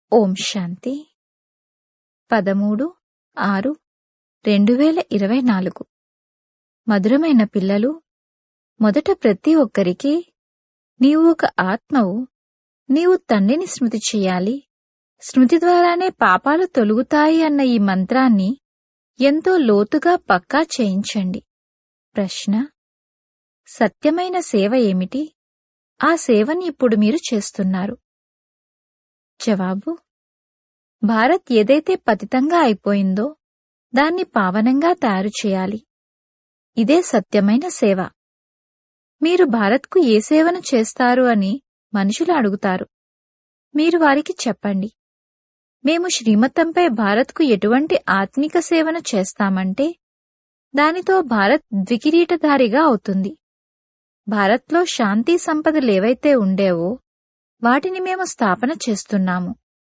ఓం శాంతి పదమూడు ఆరు రెండు వేల ఇరవై నాలుగు మధురమైన పిల్లలు మొదట ప్రతి ఒక్కరికి నీవు ఒక ఆత్మవు నీవు తండ్రిని స్మృతి చెయ్యాలి స్మృతి ద్వారానే పాపాలు తొలుగుతాయి అన్న ఈ మంత్రాన్ని ఎంతో లోతుగా పక్కా చేయించండి ప్రశ్న సత్యమైన సేవ ఏమిటి ఆ సేవని ఇప్పుడు మీరు చేస్తున్నారు జవాబు భారత్ ఏదైతే పతితంగా అయిపోయిందో దాన్ని పావనంగా తయారు చేయాలి ఇదే సత్యమైన సేవ మీరు భారత్కు ఏ సేవను చేస్తారు అని మనుషులు అడుగుతారు మీరు వారికి చెప్పండి మేము శ్రీమతంపై భారత్కు ఎటువంటి ఆత్మిక సేవను చేస్తామంటే దానితో భారత్ ద్వికిరీటధారిగా అవుతుంది భారత్లో శాంతి సంపదలేవైతే ఉండేవో వాటిని మేము స్థాపన చేస్తున్నాము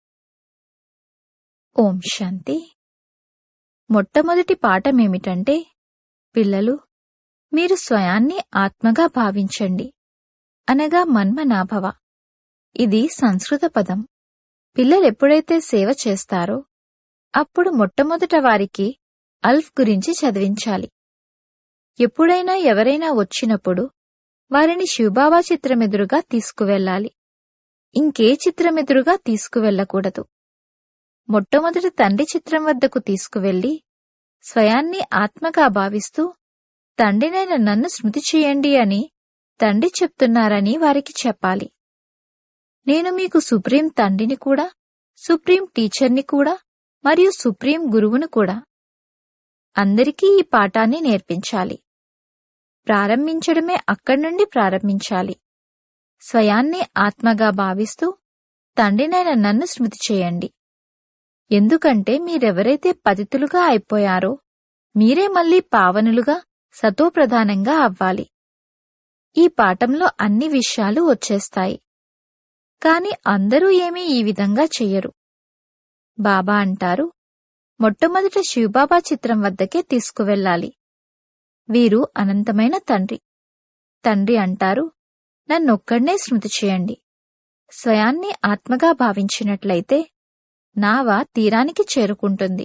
ఓం శాంతి మొట్టమొదటి పాఠమేమిటంటే పిల్లలు మీరు స్వయాన్ని ఆత్మగా భావించండి అనగా మన్మనాభవ ఇది సంస్కృత పదం పిల్లలెప్పుడైతే సేవ చేస్తారో అప్పుడు మొట్టమొదట వారికి అల్ఫ్ గురించి చదివించాలి ఎప్పుడైనా ఎవరైనా వచ్చినప్పుడు వారిని శివబాబా చిత్రమెదురుగా తీసుకువెళ్ళాలి ఇంకే చిత్రమెదురుగా తీసుకువెళ్ళకూడదు మొట్టమొదటి తండ్రి చిత్రం వద్దకు తీసుకువెళ్లి స్వయాన్ని ఆత్మగా భావిస్తూ తండ్రినైన నన్ను స్మృతి చేయండి అని తండ్రి చెప్తున్నారని వారికి చెప్పాలి నేను మీకు సుప్రీం తండ్రిని కూడా సుప్రీం టీచర్ని కూడా మరియు సుప్రీం గురువును కూడా అందరికీ ఈ పాఠాన్ని నేర్పించాలి ప్రారంభించడమే అక్కడి నుండి ప్రారంభించాలి స్వయాన్ని ఆత్మగా భావిస్తూ తండ్రినైన నన్ను స్మృతి చేయండి ఎందుకంటే మీరెవరైతే పతితులుగా అయిపోయారో మీరే మళ్ళీ పావనులుగా సతోప్రధానంగా అవ్వాలి ఈ పాఠంలో అన్ని విషయాలు వచ్చేస్తాయి కాని అందరూ ఏమీ ఈ విధంగా చెయ్యరు బాబా అంటారు మొట్టమొదట శివబాబా చిత్రం వద్దకే తీసుకువెళ్ళాలి వీరు అనంతమైన తండ్రి తండ్రి అంటారు నన్నొక్కడ్నే స్మృతి చేయండి స్వయాన్ని ఆత్మగా భావించినట్లయితే నావ తీరానికి చేరుకుంటుంది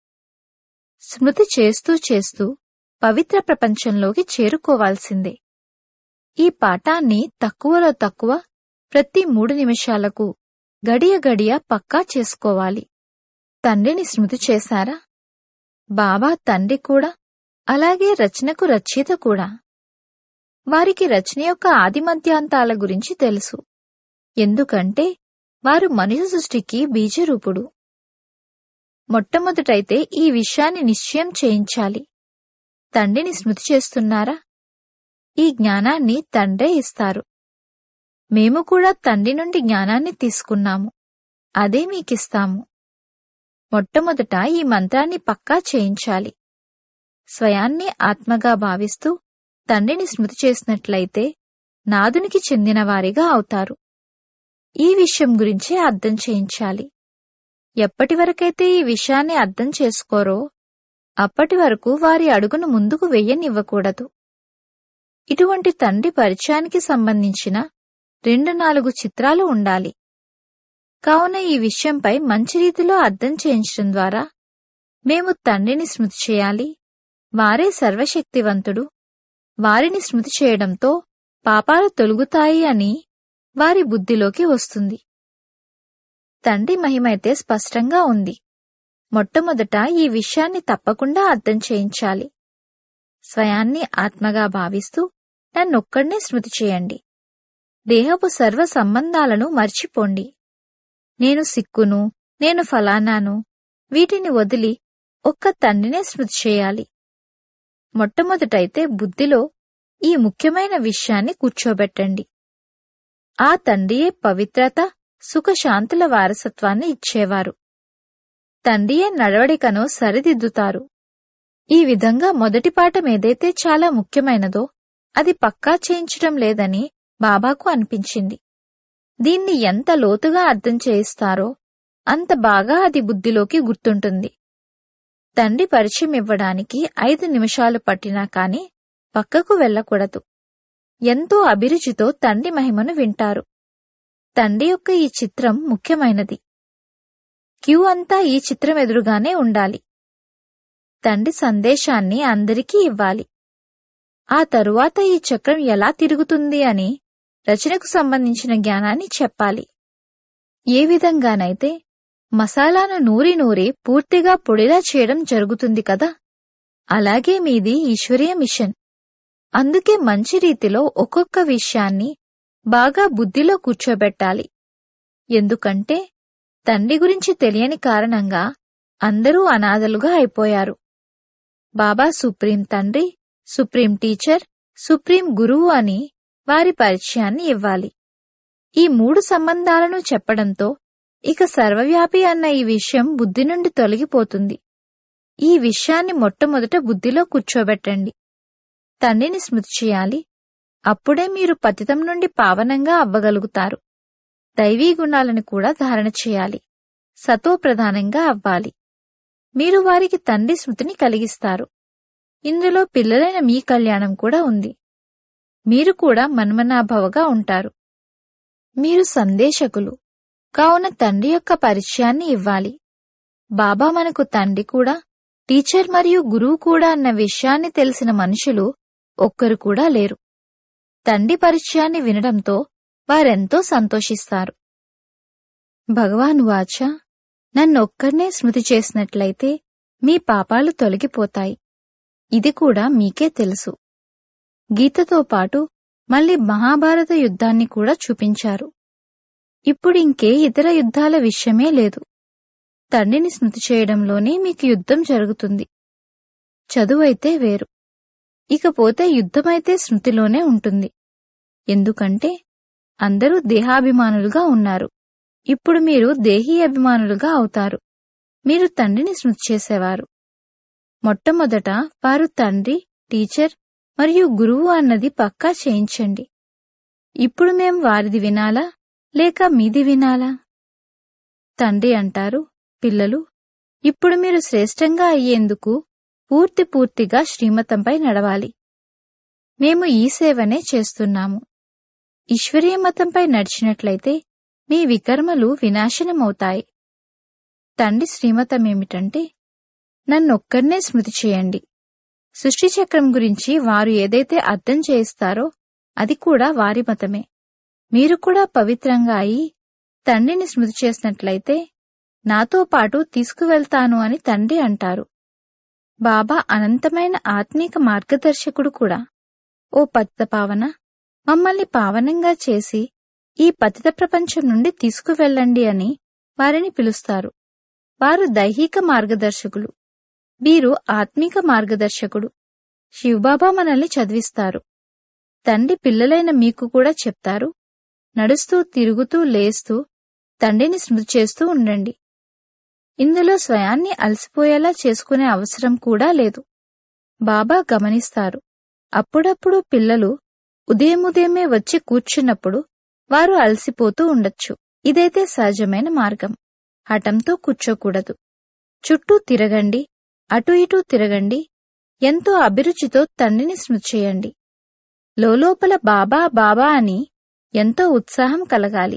స్మృతి చేస్తూ చేస్తూ పవిత్ర ప్రపంచంలోకి చేరుకోవాల్సిందే ఈ పాఠాన్ని తక్కువలో తక్కువ ప్రతి మూడు నిమిషాలకు గడియ గడియ పక్కా చేసుకోవాలి తండ్రిని స్మృతి చేశారా బాబా తండ్రి కూడా అలాగే రచనకు రచయిత కూడా వారికి రచన యొక్క ఆదిమధ్యాంతాల గురించి తెలుసు ఎందుకంటే వారు మనిషి సృష్టికి బీజరూపుడు మొట్టమొదటైతే ఈ విషయాన్ని నిశ్చయం చేయించాలి తండ్రిని స్మృతి చేస్తున్నారా ఈ జ్ఞానాన్ని తండ్రే ఇస్తారు మేము కూడా తండ్రి నుండి జ్ఞానాన్ని తీసుకున్నాము అదే మీకిస్తాము మొట్టమొదట ఈ మంత్రాన్ని పక్కా చేయించాలి స్వయాన్ని ఆత్మగా భావిస్తూ తండ్రిని స్మృతి చేసినట్లయితే నాదునికి చెందినవారిగా అవుతారు ఈ విషయం గురించే అర్థం చేయించాలి ఎప్పటి వరకైతే ఈ విషయాన్ని అర్థం చేసుకోరో అప్పటి వరకు వారి అడుగును ముందుకు వెయ్యనివ్వకూడదు ఇటువంటి తండ్రి పరిచయానికి సంబంధించిన రెండు నాలుగు చిత్రాలు ఉండాలి కావున ఈ విషయంపై మంచి రీతిలో అర్థం చేయించడం ద్వారా మేము తండ్రిని స్మృతి చేయాలి వారే సర్వశక్తివంతుడు వారిని స్మృతి చేయడంతో పాపాలు తొలుగుతాయి అని వారి బుద్ధిలోకి వస్తుంది తండ్రి మహిమైతే స్పష్టంగా ఉంది మొట్టమొదట ఈ విషయాన్ని తప్పకుండా అర్థం చేయించాలి స్వయాన్ని ఆత్మగా భావిస్తూ నన్నొక్కడినే స్మృతి చేయండి దేహపు సర్వ సంబంధాలను మర్చిపోండి నేను సిక్కును నేను ఫలానాను వీటిని వదిలి ఒక్క తండ్రినే స్మృతి చేయాలి మొట్టమొదటైతే బుద్ధిలో ఈ ముఖ్యమైన విషయాన్ని కూర్చోబెట్టండి ఆ తండ్రియే పవిత్రత సుఖశాంతుల వారసత్వాన్ని ఇచ్చేవారు తండ్రియే నడవడికను సరిదిద్దుతారు ఈ విధంగా మొదటి పాఠం ఏదైతే చాలా ముఖ్యమైనదో అది పక్కా చేయించడం లేదని బాబాకు అనిపించింది దీన్ని ఎంత లోతుగా అర్థం చేయిస్తారో అంత బాగా అది బుద్ధిలోకి గుర్తుంటుంది తండ్రి పరిచయం ఇవ్వడానికి ఐదు నిమిషాలు పట్టినా కాని పక్కకు వెళ్ళకూడదు ఎంతో అభిరుచితో తండ్రి మహిమను వింటారు తండ్రి యొక్క ఈ చిత్రం ముఖ్యమైనది క్యూ అంతా ఈ చిత్రం ఎదురుగానే ఉండాలి తండ్రి సందేశాన్ని అందరికీ ఇవ్వాలి ఆ తరువాత ఈ చక్రం ఎలా తిరుగుతుంది అని రచనకు సంబంధించిన జ్ఞానాన్ని చెప్పాలి ఏ విధంగానైతే మసాలాను నూరి నూరి పూర్తిగా పొడిలా చేయడం జరుగుతుంది కదా అలాగే మీది ఈశ్వరీయ మిషన్ అందుకే మంచి రీతిలో ఒక్కొక్క విషయాన్ని బాగా బుద్ధిలో కూర్చోబెట్టాలి ఎందుకంటే తండ్రి గురించి తెలియని కారణంగా అందరూ అనాథలుగా అయిపోయారు బాబా సుప్రీం తండ్రి సుప్రీం టీచర్ సుప్రీం గురువు అని వారి పరిచయాన్ని ఇవ్వాలి ఈ మూడు సంబంధాలను చెప్పడంతో ఇక సర్వవ్యాపి అన్న ఈ విషయం బుద్ధి నుండి తొలగిపోతుంది ఈ విషయాన్ని మొట్టమొదట బుద్ధిలో కూర్చోబెట్టండి తండ్రిని స్మృతి చేయాలి అప్పుడే మీరు పతితం నుండి పావనంగా అవ్వగలుగుతారు దైవీ గుణాలను కూడా ధారణ చేయాలి సతో ప్రధానంగా అవ్వాలి మీరు వారికి తండ్రి స్మృతిని కలిగిస్తారు ఇందులో పిల్లలైన మీ కళ్యాణం కూడా ఉంది మీరు కూడా మన్మనాభవగా ఉంటారు మీరు సందేశకులు కావున తండ్రి యొక్క పరిచయాన్ని ఇవ్వాలి బాబా మనకు తండ్రి కూడా టీచర్ మరియు గురువు కూడా అన్న విషయాన్ని తెలిసిన మనుషులు ఒక్కరు కూడా లేరు తండ్రి పరిచయాన్ని వినడంతో వారెంతో సంతోషిస్తారు భగవాన్ వాచ నన్నొక్కర్నే స్మృతి చేసినట్లయితే మీ పాపాలు తొలగిపోతాయి ఇది కూడా మీకే తెలుసు గీతతో పాటు మళ్ళీ మహాభారత యుద్ధాన్ని కూడా చూపించారు ఇప్పుడు ఇంకే ఇతర యుద్ధాల విషయమే లేదు తండ్రిని స్మృతి చేయడంలోనే మీకు యుద్ధం జరుగుతుంది చదువైతే వేరు ఇకపోతే యుద్ధమైతే స్మృతిలోనే ఉంటుంది ఎందుకంటే అందరూ దేహాభిమానులుగా ఉన్నారు ఇప్పుడు మీరు దేహీ అభిమానులుగా అవుతారు మీరు తండ్రిని స్మృతి చేసేవారు మొట్టమొదట వారు తండ్రి టీచర్ మరియు గురువు అన్నది పక్కా చేయించండి ఇప్పుడు మేం వారిది వినాలా లేక మీది వినాలా తండ్రి అంటారు పిల్లలు ఇప్పుడు మీరు శ్రేష్టంగా అయ్యేందుకు పూర్తి పూర్తిగా శ్రీమతంపై నడవాలి మేము ఈ సేవనే చేస్తున్నాము ఈశ్వరీయ మతంపై నడిచినట్లయితే మీ వికర్మలు వినాశనమవుతాయి తండ్రి శ్రీమతమేమిటంటే నన్నొక్కర్నే స్మృతి చేయండి సృష్టి చక్రం గురించి వారు ఏదైతే అర్థం చేయిస్తారో అది కూడా వారి మతమే మీరు కూడా పవిత్రంగా అయి తండ్రిని స్మృతి చేసినట్లయితే నాతో పాటు తీసుకువెళ్తాను అని తండ్రి అంటారు బాబా అనంతమైన ఆత్మీక మార్గదర్శకుడు కూడా ఓ పతిత పావన మమ్మల్ని పావనంగా చేసి ఈ పతిత ప్రపంచం నుండి తీసుకువెళ్ళండి అని వారిని పిలుస్తారు వారు దైహిక మార్గదర్శకులు వీరు ఆత్మీక మార్గదర్శకుడు శివబాబా మనల్ని చదివిస్తారు తండ్రి పిల్లలైన మీకు కూడా చెప్తారు నడుస్తూ తిరుగుతూ లేస్తూ తండ్రిని స్మృతి చేస్తూ ఉండండి ఇందులో స్వయాన్ని అలసిపోయేలా చేసుకునే అవసరం కూడా లేదు బాబా గమనిస్తారు అప్పుడప్పుడు పిల్లలు ఉదయం ఉదయమే వచ్చి కూర్చున్నప్పుడు వారు అలసిపోతూ ఉండొచ్చు ఇదైతే సహజమైన మార్గం హఠంతో కూర్చోకూడదు చుట్టూ తిరగండి అటు ఇటు తిరగండి ఎంతో అభిరుచితో తండ్రిని స్మృతి చేయండి లోలోపల బాబా బాబా అని ఎంతో ఉత్సాహం కలగాలి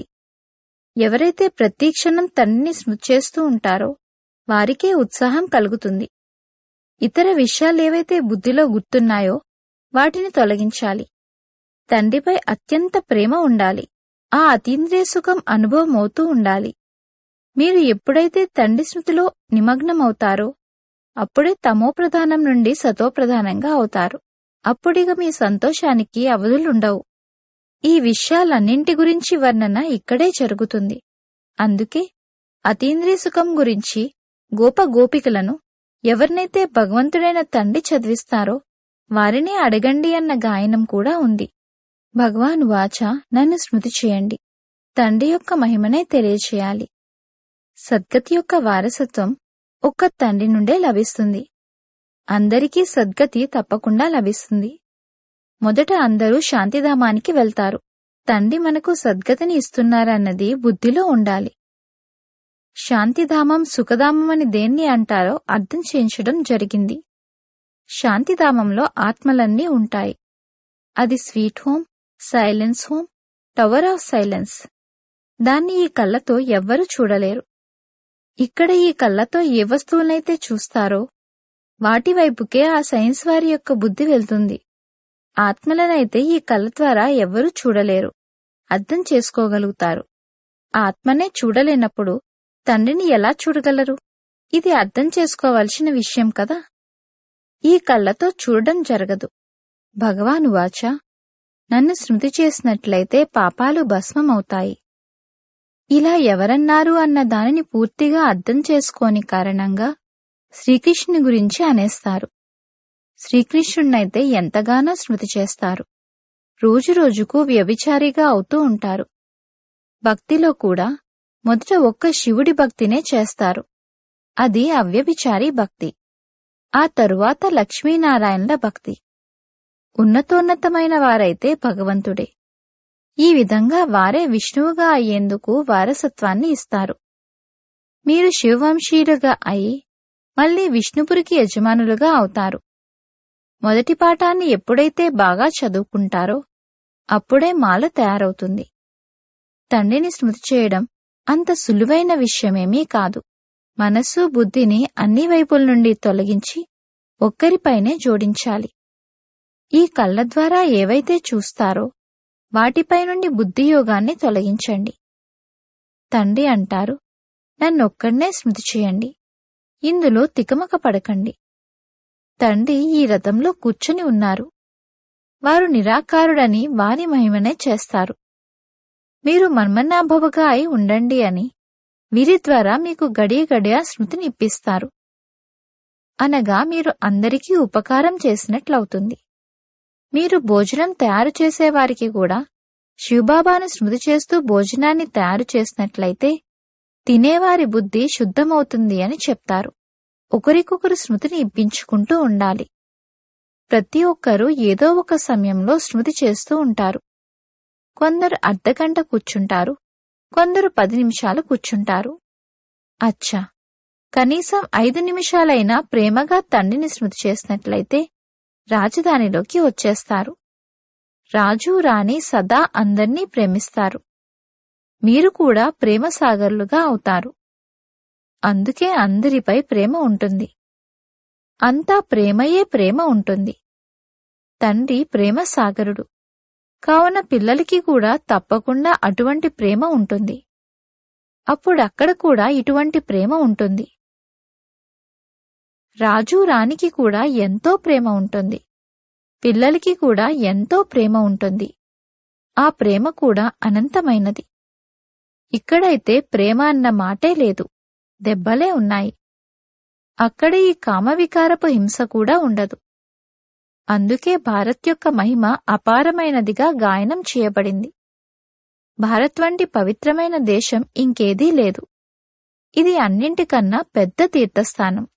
ఎవరైతే ప్రతిక్షణం తండ్రిని స్మృతి చేస్తూ ఉంటారో వారికే ఉత్సాహం కలుగుతుంది ఇతర విషయాలేవైతే బుద్ధిలో గుర్తున్నాయో వాటిని తొలగించాలి తండ్రిపై అత్యంత ప్రేమ ఉండాలి ఆ అతీంద్రియ సుఖం అనుభవం అవుతూ ఉండాలి మీరు ఎప్పుడైతే తండ్రి స్మృతిలో నిమగ్నమవుతారో అప్పుడే తమో ప్రధానం నుండి సతో ప్రధానంగా అవుతారు అప్పుడిక మీ సంతోషానికి అవధులుండవు ఈ విషయాలన్నింటి గురించి వర్ణన ఇక్కడే జరుగుతుంది అందుకే అతీంద్రియ సుఖం గురించి గోప గోపికలను ఎవరినైతే భగవంతుడైన తండ్రి చదివిస్తారో వారినే అడగండి అన్న గాయనం కూడా ఉంది భగవాన్ వాచ నన్ను స్మృతి చేయండి తండ్రి యొక్క మహిమనే తెలియచేయాలి సద్గతి యొక్క వారసత్వం ఒక్క తండ్రి నుండే లభిస్తుంది అందరికీ సద్గతి తప్పకుండా లభిస్తుంది మొదట అందరూ శాంతిధామానికి వెళ్తారు తండ్రి మనకు సద్గతిని ఇస్తున్నారన్నది బుద్ధిలో ఉండాలి శాంతిధామం సుఖధామం అని దేన్ని అంటారో అర్థం చేయించడం జరిగింది శాంతిధామంలో ఆత్మలన్నీ ఉంటాయి అది sweet home silence home tower of silence దాన్ని ఈ కళ్ళతో ఎవ్వరూ చూడలేరు ఇక్కడ ఈ కళ్ళతో ఏ వస్తువులైతే చూస్తారో వాటి వైపుకే ఆ సైన్స్ వారి యొక్క బుద్ధి వెళ్తుంది ఆత్మలనైతే ఈ కళ్ళ ద్వారా ఎవ్వరూ చూడలేరు అర్థం చేసుకోగలుగుతారు ఆత్మనే చూడలేనప్పుడు తండ్రిని ఎలా చూడగలరు ఇది అర్థం చేసుకోవలసిన విషయం కదా ఈ కళ్ళతో చూడడం జరగదు భగవాను వాచ నన్ను స్మృతి చేసినట్లయితే పాపాలు భస్మమవుతాయి ఇలా ఎవరన్నారు అన్న దానిని పూర్తిగా అర్థం చేసుకోని కారణంగా శ్రీకృష్ణుని గురించి అనేస్తారు శ్రీకృష్ణుణ్ణైతే ఎంతగానో స్మృతి చేస్తారు రోజురోజుకు వ్యభిచారిగా అవుతూ ఉంటారు భక్తిలో కూడా మొదట ఒక్క శివుడి భక్తినే చేస్తారు అది అవ్యభిచారి భక్తి ఆ తరువాత లక్ష్మీనారాయణల భక్తి ఉన్నతోన్నతమైన వారైతే భగవంతుడే ఈ విధంగా వారే విష్ణువుగా అయ్యేందుకు వారసత్వాన్ని ఇస్తారు మీరు శివవంశీయులుగా అయి మళ్ళీ విష్ణుపురికి యజమానులుగా అవుతారు మొదటి పాఠాన్ని ఎప్పుడైతే బాగా చదువుకుంటారో అప్పుడే మాల తయారవుతుంది తండ్రిని స్మృతి చేయడం అంత సులువైన విషయమేమీ కాదు మనస్సు బుద్ధిని అన్ని వైపుల నుండి తొలగించి ఒక్కరిపైనే జోడించాలి ఈ కళ్ళ ద్వారా ఏవైతే చూస్తారో వాటిపై నుండి బుద్ధియోగాన్ని తొలగించండి తండ్రి అంటారు నన్నొక్కడ్నే స్మృతి చేయండి ఇందులో తికమక పడకండి తండ్రి ఈ రథంలో కూర్చొని ఉన్నారు వారు నిరాకారుడని వారి మహిమనే చేస్తారు మీరు మన్మనాభవగా అయి ఉండండి అని వీరి ద్వారా మీకు గడియ గడియ స్మృతిని ఇప్పిస్తారు అనగా మీరు అందరికీ ఉపకారం చేసినట్లవుతుంది మీరు భోజనం తయారు చేసేవారికి కూడా శివబాబాను స్మృతి చేస్తూ భోజనాన్ని తయారు చేసినట్లయితే తినేవారి బుద్ధి శుద్ధమవుతుంది అని చెప్తారు ఒకరికొకరు స్మృతిని ఇప్పించుకుంటూ ఉండాలి ప్రతి ఒక్కరూ ఏదో ఒక సమయంలో స్మృతి చేస్తూ ఉంటారు కొందరు అర్ధగంట కూర్చుంటారు కొందరు పది నిమిషాలు కూర్చుంటారు అచ్చా కనీసం ఐదు నిమిషాలైనా ప్రేమగా తండ్రిని స్మృతి చేసినట్లయితే రాజధానిలోకి వచ్చేస్తారు రాజు రాణి సదా అందర్నీ ప్రేమిస్తారు మీరు కూడా ప్రేమ సాగర్లుగా అవుతారు అందుకే అందరిపై ప్రేమ ఉంటుంది అంతా ప్రేమయే ప్రేమ ఉంటుంది తండ్రి ప్రేమ సాగరుడు కావున పిల్లలకి కూడా తప్పకుండా అటువంటి ప్రేమ ఉంటుంది అప్పుడక్కడ కూడా ఇటువంటి ప్రేమ ఉంటుంది రాజు రాణికి కూడా ఎంతో ప్రేమ ఉంటుంది పిల్లలకి కూడా ఎంతో ప్రేమ ఉంటుంది ఆ ప్రేమ కూడా అనంతమైనది ఇక్కడైతే ప్రేమ అన్న మాటే లేదు దెబ్బలే ఉన్నాయి అక్కడ ఈ కామవికారపు హింస కూడా ఉండదు అందుకే భారత్ యొక్క మహిమ అపారమైనదిగా గాయనం చేయబడింది భారత్ వంటి పవిత్రమైన దేశం ఇంకేదీ లేదు ఇది అన్నింటికన్నా పెద్ద తీర్థస్థానం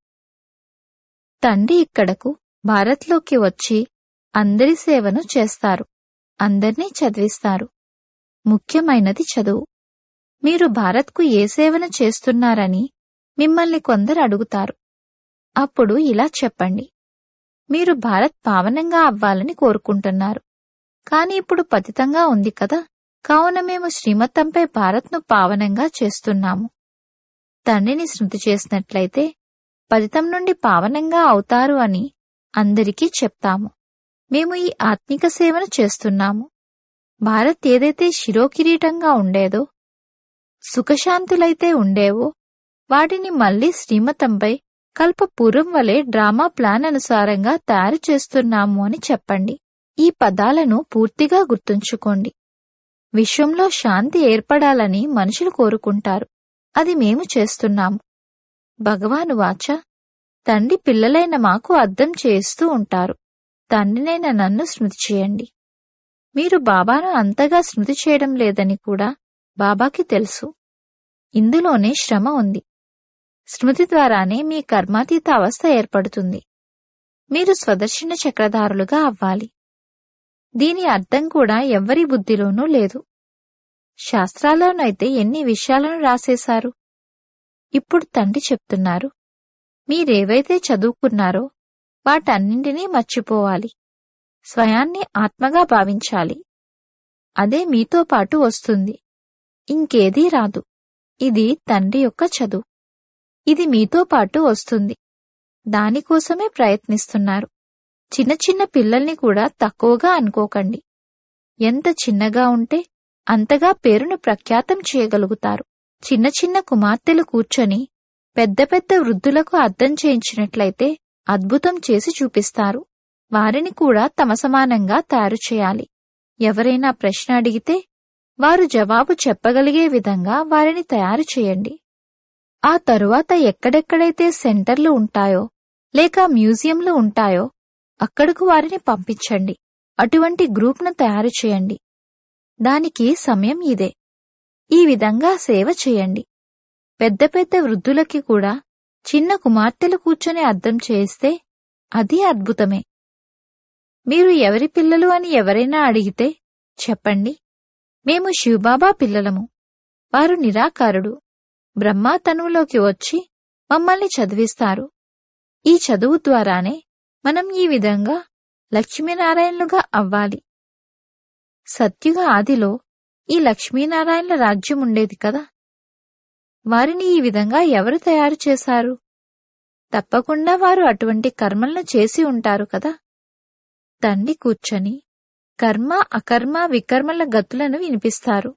తండ్రి ఇక్కడకు భారత్లోకి వచ్చి అందరి సేవను చేస్తారు అందర్నీ చదివిస్తారు ముఖ్యమైనది చదువు మీరు భారత్కు ఏ సేవను చేస్తున్నారని మిమ్మల్ని కొందరు అడుగుతారు అప్పుడు ఇలా చెప్పండి మీరు భారత్ పావనంగా అవ్వాలని కోరుకుంటున్నారు కాని ఇప్పుడు పతితంగా ఉంది కదా కావున మేము శ్రీమతంపై భారత్ను పావనంగా చేస్తున్నాము తండ్రిని స్మృతి చేసినట్లయితే పతితం నుండి పావనంగా అవుతారు అని అందరికీ చెప్తాము మేము ఈ ఆత్మిక సేవను చేస్తున్నాము భారత్ ఏదైతే శిరోకిరీటంగా ఉండేదో సుఖశాంతులైతే ఉండేవో వాటిని మళ్లీ శ్రీమతంపై కల్పపూర్వం వలె డ్రామా ప్లాన్ అనుసారంగా తయారు చేస్తున్నాము అని చెప్పండి ఈ పదాలను పూర్తిగా గుర్తుంచుకోండి విశ్వంలో శాంతి ఏర్పడాలని మనుషులు కోరుకుంటారు అది మేము చేస్తున్నాము భగవాను వాచ తండ్రి పిల్లలైన మాకు అర్థం చేస్తూ ఉంటారు తండ్రినైన నన్ను స్మృతి చేయండి మీరు బాబాను అంతగా స్మృతి చేయడం లేదని కూడా బాబాకి తెలుసు ఇందులోనే శ్రమ ఉంది స్మృతి ద్వారానే మీ కర్మాతీత అవస్థ ఏర్పడుతుంది మీరు స్వదర్శన చక్రధారులుగా అవ్వాలి దీని అర్థం కూడా ఎవ్వరి బుద్ధిలోనూ లేదు శాస్త్రాల్లోనైతే ఎన్ని విషయాలను రాసేశారు ఇప్పుడు తండ్రి చెప్తున్నారు మీరేవైతే చదువుకున్నారో వాటన్నింటినీ మర్చిపోవాలి స్వయాన్ని ఆత్మగా భావించాలి అదే మీతో పాటు వస్తుంది ఇంకేదీ రాదు ఇది తండ్రి యొక్క చదువు ఇది మీతో పాటు వస్తుంది దానికోసమే ప్రయత్నిస్తున్నారు చిన్న చిన్న పిల్లల్ని కూడా తక్కువగా అనుకోకండి ఎంత చిన్నగా ఉంటే అంతగా పేరును ప్రఖ్యాతం చేయగలుగుతారు చిన్న చిన్న కుమార్తెలు కూర్చొని పెద్ద పెద్ద వృద్ధులకు అర్థం చేయించినట్లయితే అద్భుతం చేసి చూపిస్తారు వారిని కూడా తమ సమానంగా తయారు చేయాలి ఎవరైనా ప్రశ్న అడిగితే వారు జవాబు చెప్పగలిగే విధంగా వారిని తయారు చేయండి ఆ తరువాత ఎక్కడెక్కడైతే సెంటర్లు ఉంటాయో లేక మ్యూజియంలు ఉంటాయో అక్కడకు వారిని పంపించండి అటువంటి గ్రూప్ను తయారు చేయండి దానికి సమయం ఇదే ఈ విధంగా సేవ చేయండి పెద్ద పెద్ద వృద్ధులకి కూడా చిన్న కుమార్తెలు కూర్చొని అర్థం చేస్తే అది అద్భుతమే మీరు ఎవరి పిల్లలు అని ఎవరైనా అడిగితే చెప్పండి మేము శివబాబా పిల్లలము వారు నిరాకారుడు బ్రహ్మా తనువులోకి వచ్చి మమ్మల్ని చదివిస్తారు ఈ చదువు ద్వారానే మనం ఈ విధంగా లక్ష్మీనారాయణలుగా అవ్వాలి సత్యుగ ఆదిలో ఈ లక్ష్మీనారాయణల రాజ్యం ఉండేది కదా వారిని ఈ విధంగా ఎవరు తయారు చేశారు తప్పకుండా వారు అటువంటి కర్మలను చేసి ఉంటారు కదా తండ్రి కూర్చొని కర్మ అకర్మ వికర్మల గతులను వినిపిస్తారు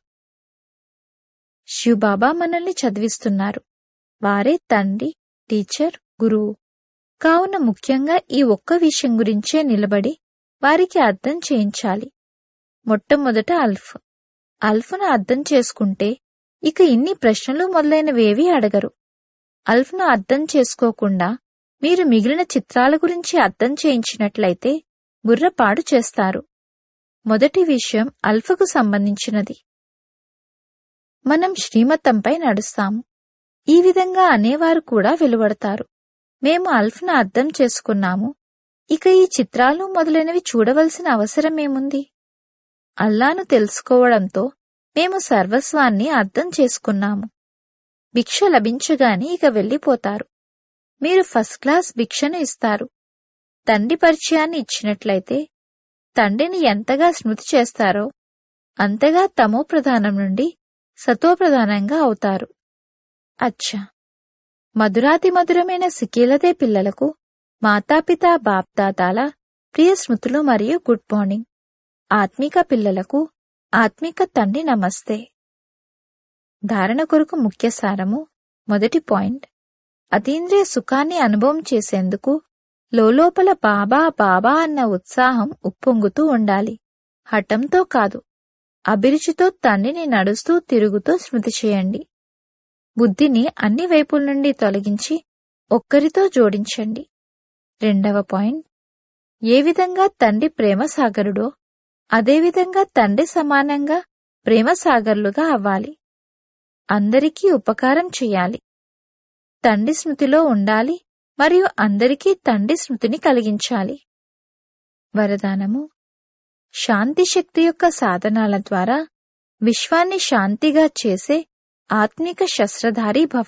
శివబాబా మనల్ని చదివిస్తున్నారు వారే తండ్రి టీచర్ గురువు కావున ముఖ్యంగా ఈ ఒక్క విషయం గురించే నిలబడి వారికి అర్థం చేయించాలి మొట్టమొదట అల్ఫ్ అల్ఫ్ను అర్థం చేసుకుంటే ఇక ఇన్ని ప్రశ్నలు మొదలైనవేవీ అడగరు అల్ఫ్ను అర్థం చేసుకోకుండా మీరు మిగిలిన చిత్రాల గురించి అర్థం చేయించినట్లయితే బుర్రపాడు చేస్తారు మొదటి విషయం అల్ఫకు సంబంధించినది మనం శ్రీమతంపై నడుస్తాము ఈ విధంగా అనేవారు కూడా వెలువడతారు మేము అల్ఫ్ను అర్థం చేసుకున్నాము ఇక ఈ చిత్రాలు మొదలైనవి చూడవలసిన అవసరమేముంది అల్లాను తెలుసుకోవడంతో మేము సర్వస్వాన్ని అర్థం చేసుకున్నాము భిక్ష లభించగానే ఇక వెళ్ళిపోతారు మీరు ఫస్ట్ క్లాస్ భిక్షను ఇస్తారు తండ్రి పరిచయాన్ని ఇచ్చినట్లయితే తండ్రిని ఎంతగా స్మృతి చేస్తారో అంతగా తమో ప్రధానం నుండి సతోప్రధానంగా అవుతారు అచ్చా మధురాతి మధురమైన సికీలదే పిల్లలకు మాతాపిత బాప్దాదాల ప్రియ స్మృతులు మరియు గుడ్ మార్నింగ్ ఆత్మిక పిల్లలకు ఆత్మిక తండ్రి నమస్తే ధారణ కొరకు ముఖ్య సారము మొదటి పాయింట్ అతీంద్రియ సుఖాన్ని అనుభవం చేసేందుకు లోలోపల బాబా బాబా అన్న ఉత్సాహం ఉప్పొంగుతూ ఉండాలి హఠంతో కాదు అభిరుచితో తండ్రిని నడుస్తూ తిరుగుతూ స్మృతి చేయండి బుద్ధిని అన్ని వైపుల నుండి తొలగించి ఒక్కరితో జోడించండి రెండవ పాయింట్ ఏ విధంగా తండ్రి ప్రేమ సాగరుడో అదేవిధంగా తండ్రి సమానంగా ప్రేమ సాగర్లుగా అవ్వాలి అందరికీ ఉపకారం చెయ్యాలి తండ్రి స్మృతిలో ఉండాలి మరియు అందరికీ తండ్రి స్మృతిని కలిగించాలి వరదానము శాంతి శక్తి యొక్క సాధనాల ద్వారా విశ్వాన్ని శాంతిగా చేసే ఆత్మిక శస్త్రధారి భవ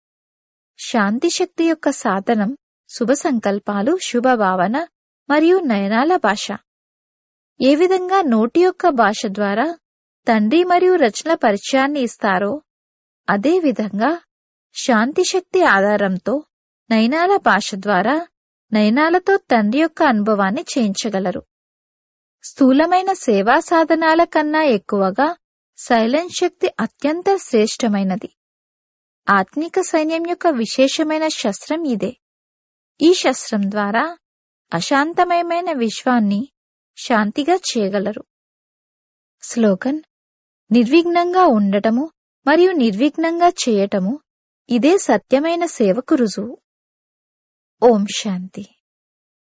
శాంతి శక్తి యొక్క సాధనం శుభ సంకల్పాలు శుభ భావన మరియు నయనాల భాష ఏ విధంగా నోటి యొక్క భాష ద్వారా తండ్రి మరియు రచనల పరిచయాన్ని ఇస్తారో అదే విధంగా శాంతి శక్తి ఆధారంతో నయనాల భాష ద్వారా నయనాలతో తండ్రి యొక్క అనుభవాన్ని చేయించగలరు స్థూలమైన సేవా సాధనాల కన్నా ఎక్కువగా సైలెన్స్ శక్తి అత్యంత శ్రేష్టమైనది ఆత్మిక సైన్యం యొక్క విశేషమైన శస్త్రం ఇదే ఈ శస్త్రం ద్వారా అశాంతమయమైన విశ్వాన్ని శాంతిగా చేయగలరు స్లోగన్ నిర్విఘ్నంగా ఉండటము మరియు నిర్విఘ్నంగా చేయటము ఇదే సత్యమైన సేవకు రుజువు ఓం శాంతి